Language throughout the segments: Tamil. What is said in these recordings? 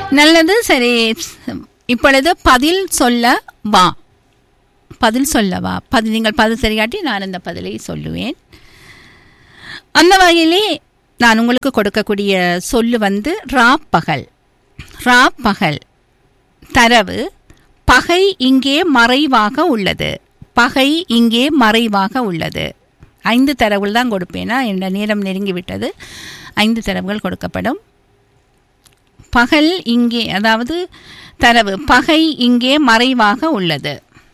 நல்லது சரி இப்பொழுது பதில் சொல்ல வா பதில் சொல்ல வா பதில் நீங்கள் பதில் தெரியாட்டி நான் அந்த பதிலை சொல்லுவேன் அந்த வகையிலே நான் உங்களுக்கு கொடுக்கக்கூடிய சொல்லு வந்து ராப்பகல் ராப்பகல் தரவு பகை இங்கே மறைவாக உள்ளது பகை இங்கே மறைவாக உள்ளது ஐந்து தரவுகள் தான் கொடுப்பேனா என்ற நேரம் நெருங்கிவிட்டது ஐந்து தரவுகள் கொடுக்கப்படும் பகல் இங்கே அதாவது தரவு பகை இங்கே மறைவாக உள்ளது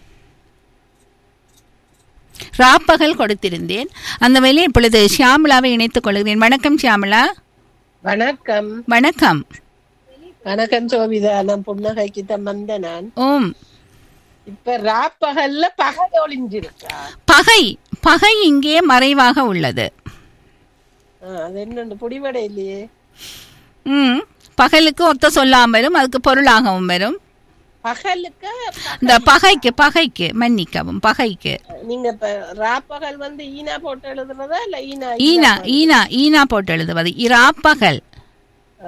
ராப்பகல் கொடுத்திருந்தேன் அந்த வேலையை இப்பொழுது ஷியாமலாவை இணைத்துக் கொள்கிறேன் வணக்கம் ஷியாமலா வணக்கம் வணக்கம் வணக்கம் சோபிதா நான் புன்னகைக்கு தான் வந்த நான் ஓம் இப்ப ராப்பகல்ல பகல் ஒளிஞ்சிருக்கா பகை பகை இங்கே மறைவாக உள்ளது ஆ, அது என்னண்டு புடிவடை இல்லையே ம் பகலுக்கு ஒத்த சொல்லாம வரும் அதுக்கு பொருளாகவும் வரும் பகலுக்கு இந்த பகைக்கு பகைக்கு மன்னிக்கவும் பகைக்கு நீங்க இப்ப ராப்பகல் வந்து ஈனா போட்டு எழுதுறதா இல்ல ஈனா ஈனா ஈனா ஈனா போட்டு எழுதுவது இராப்பகல் ஆ.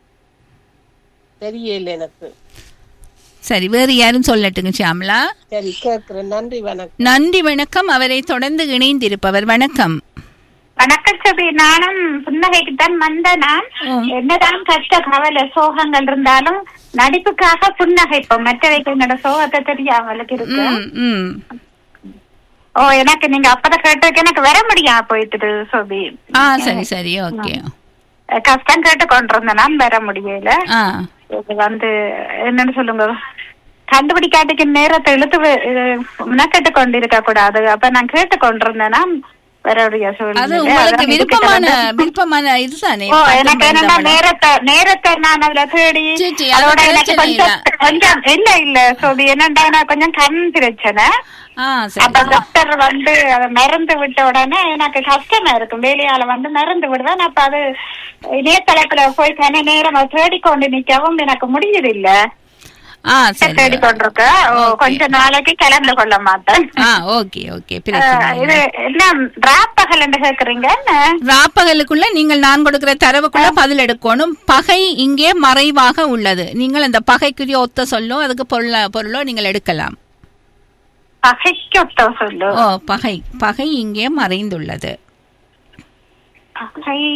தெரியல எனக்கு சரி வேறு யாரும் சொல்லட்டுங்க ஷியாமலா சரி கேக்குறேன் நன்றி வணக்கம் நன்றி வணக்கம் அவரை தொடர்ந்து இணைந்திருப்பவர் வணக்கம் வணக்கம் சபி நானும் புன்னகைக்கு தான் வந்த நான் ம். என்னதான் கஷ்ட கவலை சோகங்கள் இருந்தாலும் நடிப்புக்காக புன்னகைப்போம் மற்றவைக்கு என்னோட சோகத்தை தெரியாமலுக்கு இருக்கு ம் ம் ஓ எனக்கு நீங்க அப்பதான் கேட்டதுக்கு எனக்கு வர முடியாம போயிட்டு சோபி ஆ சரி சரி ஓகே கஷ்டம் கேட்டு கொண்டிருந்தேன் நான் வர முடியல ஆ இது வந்து என்னன்னு சொல்லுங்க கண்டுபிடிக்காட்டுக்கு நேரத்தை இழுத்து கேட்டு கொண்டிருக்க கூடாது அப்ப நான் கேட்டு கொண்டிருந்தேன்னா வரக்கூடிய அது சூழ்நிலை உங்களுக்கு அதான் விருப்பமான இதுக்கு விருப்பமான இதுதானே ஓ எனக்கு என்னன்னா நேரத்தை நேரத்தை நான் அதுல தேடி சீ, சீ, அது அதோட எனக்கு பிரச்சனை கொஞ்சம் இல்ல. கொஞ்சம் இல்ல இல்ல சோபி என்னண்டா எனக்கு கொஞ்சம் கண் பிரச்சனை ஆ சரி அப்ப டாக்டர் வந்து அதை மருந்து விட்ட உடனே எனக்கு கஷ்டமா இருக்கும் வேலையால வந்து மருந்து விடுவேன் அப்ப அது இணையதளத்துல போய் கன நேரம் அதை தேடிக்கொண்டு நிக்கவும் எனக்கு முடியுது இல்ல ஆ சரி தேடிக்கொண்டிருக்க ஓ, கொஞ்ச நாளைக்கு கலந்து கொள்ள மாட்டேன் ஆ ஓகே ஓகே பிரச்சனை அஹ், இல்லை. இது என்ன ராப்பகல் என்று கேக்குறீங்க என்ன? ராப்பகலுக்குள்ள நீங்கள் நான் கொடுக்கிற தரவுக்குள்ள பதில் எடுக்கணும் பகை இங்கே மறைவாக உள்ளது நீங்கள் அந்த பகைக்குரிய ஒத்த சொல்லோ அதுக்கு பொருள பொருளோ நீங்கள் எடுக்கலாம் பகைக்கு ஒத்த சொல்லு ஓ பகை பகை இங்கே மறைந்துள்ளது பகை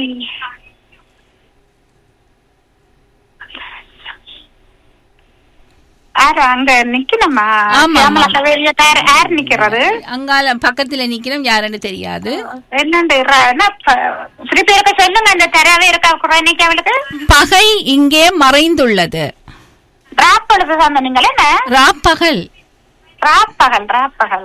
யாரு அங்க நிக்கணுமா ஆமா, ஆமா. வெளியே யார் நிக்கிறது அங்கால பக்கத்துல நிக்கிறோம் யாருன்னு தெரியாது என்னண்டு ர- என்ன ப- திருப்பி இருக்க சொல்லுங்க இந்த தரவே இருக்கா குறைநிக்க அவளுக்கு பகை இங்கே மறைந்துள்ளது ராப் எழுது சொன்னீங்களே என்ன ராப்பகல் ராப்பகல் ராப்பகல்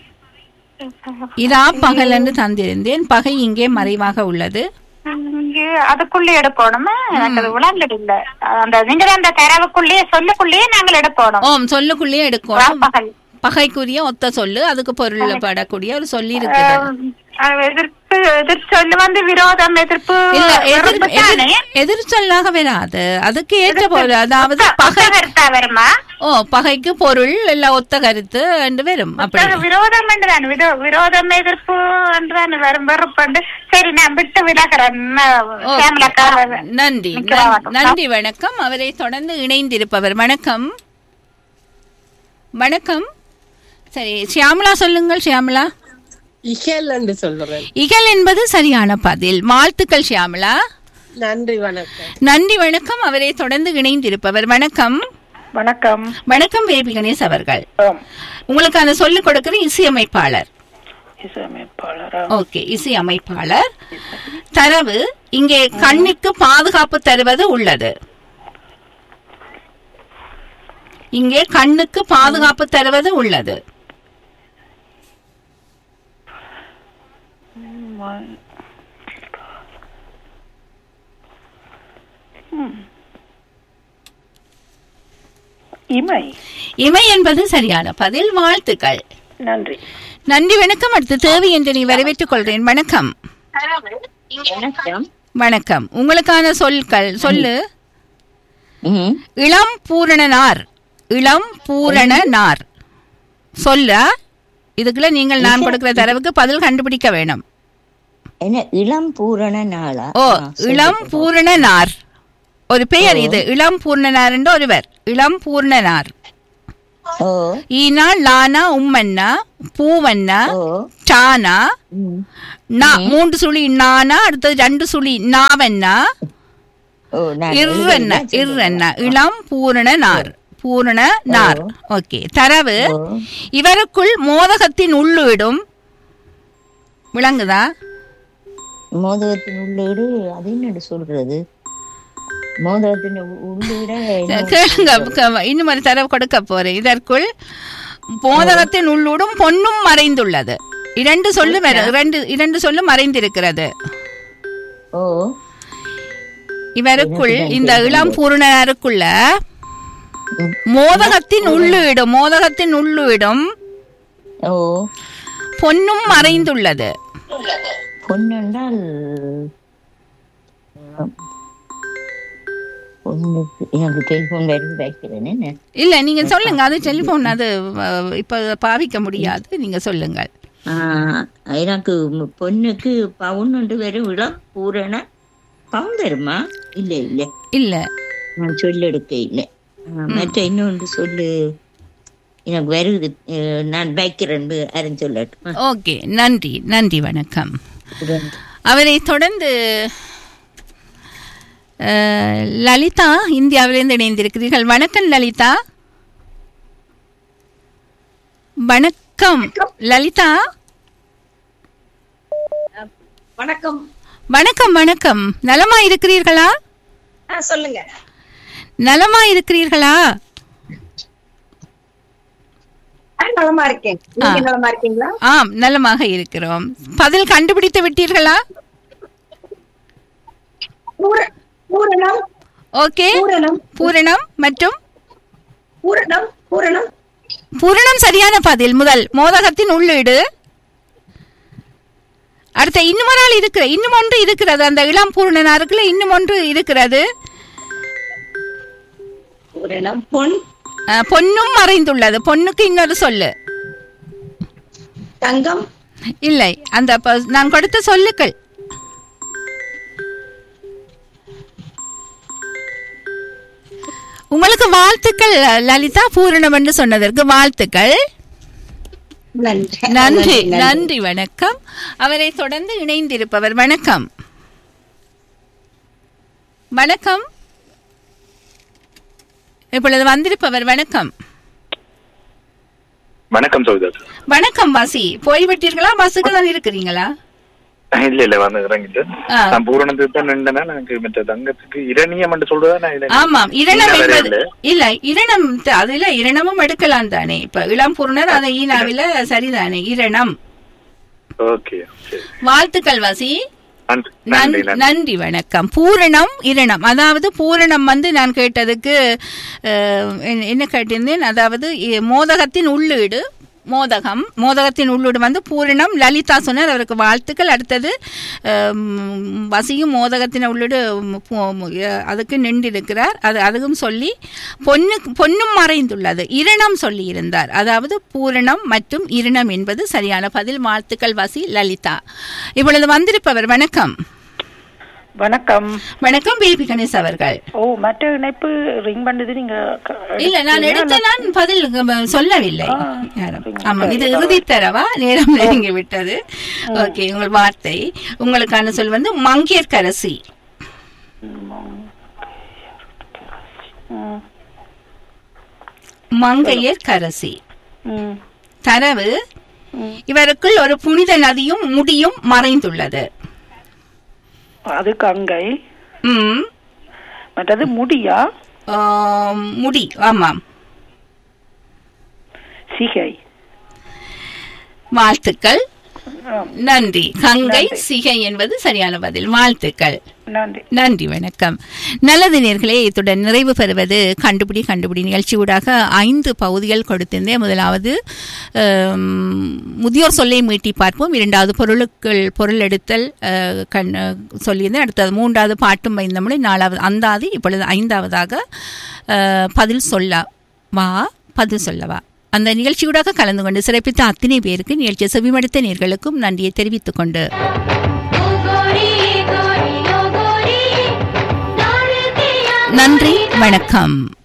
இராப்பகல் என்று தந்திருந்தேன் பகை இங்கே மறைவாக உள்ளது இங்க அதுக்குள்ளே எடுக்கணுமா எனக்கு அது விளங்கல இல்ல அந்த நீங்க அந்த தரவுக்குள்ளேயே சொல்லுக்குள்ளேயே நாங்கள் எடுக்கணும் ஓம் சொல்லுக்குள்ளேயே எடுக்கணும் ராப்பகல் பகைக்குரிய ஒத்த சொல்லு அதுக்கு பொருள் படக்கூடிய ஒரு சொல்லி இருக்குது அஹ் எதிர்ப்பு எதிர் சொல்லு வந்து விரோதம் எதிர்ப்பு இல்ல எதிர் வெறுப்பு தானே? எதிர் எதிர் சொல்லாக வராது அதுக்கு ஏற்ற பொருள் அதாவது ஒத்த- பகை ஒத்த கருத்தா வருமா ஓ பகைக்கு பொருள் இல்ல ஒத்த கருத்து என்று வரும் அப்படி ஒத்த விரோதம் என்றுதான் விரோ- விரோதம் எதிர்ப்பு என்றுதான் வரும் வெறுப்பு சரி நான் விட்டு விலகிறேன் ஓ, கேமலாக்கா நன்றி நிக்கிறா நன்- வணக்கம். நன்றி வணக்கம் அவரை தொடர்ந்து இணைந்திருப்பவர் வணக்கம் வணக்கம் சரி ஷியாமலா சொல்லுங்கள் ஷியாமலா இகல் என்று சொல்றேன் இகல் என்பது சரியான பதில் வாழ்த்துக்கள் ஷியாமலா நன்றி வணக்கம் நன்றி வணக்கம் அவரை தொடர்ந்து இணைந்திருப்பவர் வணக்கம் வணக்கம் வணக்கம் பேபி கணேஷ் அவர்கள் உங்களுக்கான சொல்லு கொடுக்கிற இசையமைப்பாளர் இசையமைப்பாளரா ஓகே இசையமைப்பாளர் தரவு இங்கே கண்ணுக்கு பாதுகாப்பு தருவது உள்ளது இங்கே கண்ணுக்கு பாதுகாப்பு தருவது உள்ளது இமை இமை என்பது சரியான பதில் வாழ்த்துக்கள் நன்றி நன்றி வணக்கம் அடுத்து தேவி என்று நீ வரவேற்றுக் கொள்கிறேன் வணக்கம் வணக்கம் வணக்கம் உங்களுக்கான சொற்கள் சொல்லு ம். இளம் பூரணனார் இளம் பூரணனார் சொல்ல இதுக்குள்ள நீங்கள் நான் கொடுக்கிற தரவுக்கு பதில் கண்டுபிடிக்க வேணும் என்ன இளம் பூரண நாளா ஓ ஆ, சொல்லு. இளம் பூரணனார் ஒரு பெயர் இது இளம் பூர்ணனார் என்ற ஒருவர் இளம் பூர்ணனார் ஓ ஈனா லானா உம்மன்னா பூவண்ணா ஓ டானா ம். நா மூன்று சுழி நானா அடுத்தது ரெண்டு சுழி நாவண்ணா ஓ நான் இர்ரண்ண இர்ரண்ண இளம் பூரண நார் பூரண நார் ஓகே தரவு ஓ. இவருக்குள் மோதகத்தின் உள்ளிடும் விளங்குதா மோதகத்தின் உள்ளீடு அது என்னடு சொல்றது மோதகத்தின் உ- உள்ளீட என்ன கேளுங்க க- இன்னும் ஒரு தரவு கொடுக்க போறேன் இதற்குள் மோதகத்தின் உள்ளூடும் பொன்னும் மறைந்துள்ளது இரண்டு சொல்லு வேற- இரண்டு இரண்டு சொல்லு மறைந்திருக்கிறது ஓ இவருக்குள் இந்த இளம் பூரணருக்குள்ள ம். மோதகத்தின் உள்ளிடும் மோதகத்தின் உள்ளிடும் ஓ பொன்னும் மறைந்துள்ளது பொன்னென்றால் ஆம். பொண்ணுக்கு எனக்கு டெலிஃபோன் வரும் வைக்கிறேன் என்ன இல்ல நீங்க சொல்லுங்க அது டெலிபோன் அது அஹ், இப்ப பாவிக்க முடியாது நீங்க சொல்லுங்கள் ஆ, எனக்கு ம- பொண்ணுக்கு பவுன் ஒன்று வரும் இளம் பூரண பவுன் வருமா இல்ல இல்ல இல்ல நான் சொல்லெடுக்க இல்லை ஆ, மற்ற இன்னொன்று சொல்லு எனக்கு வருது அஹ், நான் வைக்கிறேன் யாரும் சொல்லட்டும் ஓகே நன்றி நன்றி வணக்கம் அவரை தொடர்ந்து அஹ், லலிதா இந்தியாவிலிருந்து இணைந்திருக்கிறீர்கள் வணக்கம் லலிதா வணக்கம் லலிதா வணக்கம் வணக்கம் வணக்கம் நலமா இருக்கிறீர்களா ஆ, சொல்லுங்க நலமா இருக்கிறீர்களா ஆ, நலமா இருக்கேன் நீங்க நலமா இருக்கீங்களா ஆம் நலமாக இருக்கிறோம் பதில் கண்டுபிடித்து விட்டீர்களா பூர- பூரணம் ஓகே பூரணம் பூரணம் மற்றும் பூரணம் பூரணம் பூரணம் சரியான பதில் முதல் மோதகத்தின் உள்ளீடு அடுத்த இன்னும் ஒரு ஆள் இருக்கிற இன்னும் ஒன்று இருக்கிறது அந்த இளம் பூரணனாருக்குள்ள இன்னும் ஒன்று இருக்கிறது பூரணம் பொன் அஹ், பொன்னும் மறைந்துள்ளது பொன்னுக்கு இன்னொரு சொல்லு தங்கம் இல்லை அந்த ப- நான் கொடுத்த சொல்லுக்கள் உங்களுக்கு வாழ்த்துக்கள் லலிதா பூரணம் என்று சொன்னதற்கு வாழ்த்துக்கள் நன்றி நன்றி நன்றி வணக்கம் அவரை தொடர்ந்து இணைந்திருப்பவர் வணக்கம் வணக்கம் இப்பொழுது வந்திருப்பவர் வணக்கம் வணக்கம் சௌதர் வணக்கம் வாசி போய்விட்டீர்களா பஸ்ஸுக்கு தான் இருக்கிறீங்களா இல்ல இல்ல வந்து இறங்கிட்டு ஆ. நான் பூரணத்துக்கு தான் நின்றேன்னா எனக்கு மற்ற தங்கத்துக்கு இரணியம் என்று சொல்றதா நான் இரணி- ஆமாம் இரணம் ஈனா வேற என்பது இல்ல. இல்ல இரணம் த- அதுல இரணமும் எடுக்கலாம் தானே இப்ப இளம் பூர்ணர் அதை ஈனாவில சரிதானே இரணம் ஓகே சரி வாழ்த்துக்கள் வாசி நன்றி நன்றி நன்- நன்றி நன்றி வணக்கம் பூரணம் இரணம் அதாவது பூரணம் வந்து நான் கேட்டதுக்கு அஹ், என்ன- என்ன கேட்டிருந்தேன் அதாவது இ- மோதகத்தின் உள்ளீடு மோதகம் மோதகத்தின் உள்ளீடு வந்து பூரணம் லலிதா சொன்னார் அவருக்கு வாழ்த்துக்கள் அடுத்தது அஹ், வசியும் மோதகத்தின் உள்ளீடு ம், பு- மு- அஹ், அதுக்கு நின்றிருக்கிறார் அது அதுவும் சொல்லி பொன்னு பொன்னும் மறைந்துள்ளது இரணம் சொல்லி இருந்தார் அதாவது பூரணம் மற்றும் இரணம் என்பது சரியான பதில் வாழ்த்துக்கள் வசி லலிதா இப்பொழுது வந்திருப்பவர் வணக்கம் வணக்கம் வணக்கம் பேபி கணேஷ் அவர்கள் ஓ மற்ற இணைப்பு ரிங் பண்ணது நீங்க க- இல்ல நான் எடுத்தீங்களா? எடுத்த நான் பதில் அஹ், சொல்லவில்லை ஆ, யாரும். சரிங்க. ஆமா இது சரி, இறுதி தரவா நேரம் நெருங்கி விட்டது ஓகே உங்கள் வார்த்தை உங்களுக்கான சொல் வந்து மங்கையர்கரசி ம், மங்கையர்கரசி ம், தரவு இவருக்குள் ஒரு புனித நதியும் முடியும் மறைந்துள்ளது அது கங்கை ம் மற்றது முடியா ஆம், முடி ஆமாம் சிகை வாழ்த்துக்கள் ஆம், நன்றி கங்கை நன்றி. சிகை என்பது சரியான பதில் வாழ்த்துக்கள் நன்றி நன்றி வணக்கம் நல்லது நேர்களே இத்துடன் நிறைவு பெறுவது கண்டுபிடி கண்டுபிடி நிகழ்ச்சியூடாக ஐந்து பகுதிகள் கொடுத்திருந்தேன் முதலாவது ஆம், முதியோர் சொல்லை மீட்டி பார்ப்போம் இரண்டாவது பொருளுக்கள் பொருள் எடுத்தல் அஹ், கண் அஹ், சொல்லியிருந்தேன் அடுத்தது மூன்றாவது பாட்டும் வைந்தமொழி நாலாவது அந்தாதி இப்பொழுது ஐந்தாவதாக அஹ், பதில் சொல்ல வா பதில் சொல்லவா அந்த நிகழ்ச்சியூடாக கலந்து கொண்டு சிறப்பித்த அத்தனை பேருக்கு நிகழ்ச்சியை செவிமடுத்த நேர்களுக்கும் நன்றியை தெரிவித்துக் கொண்டு நன்றி வணக்கம்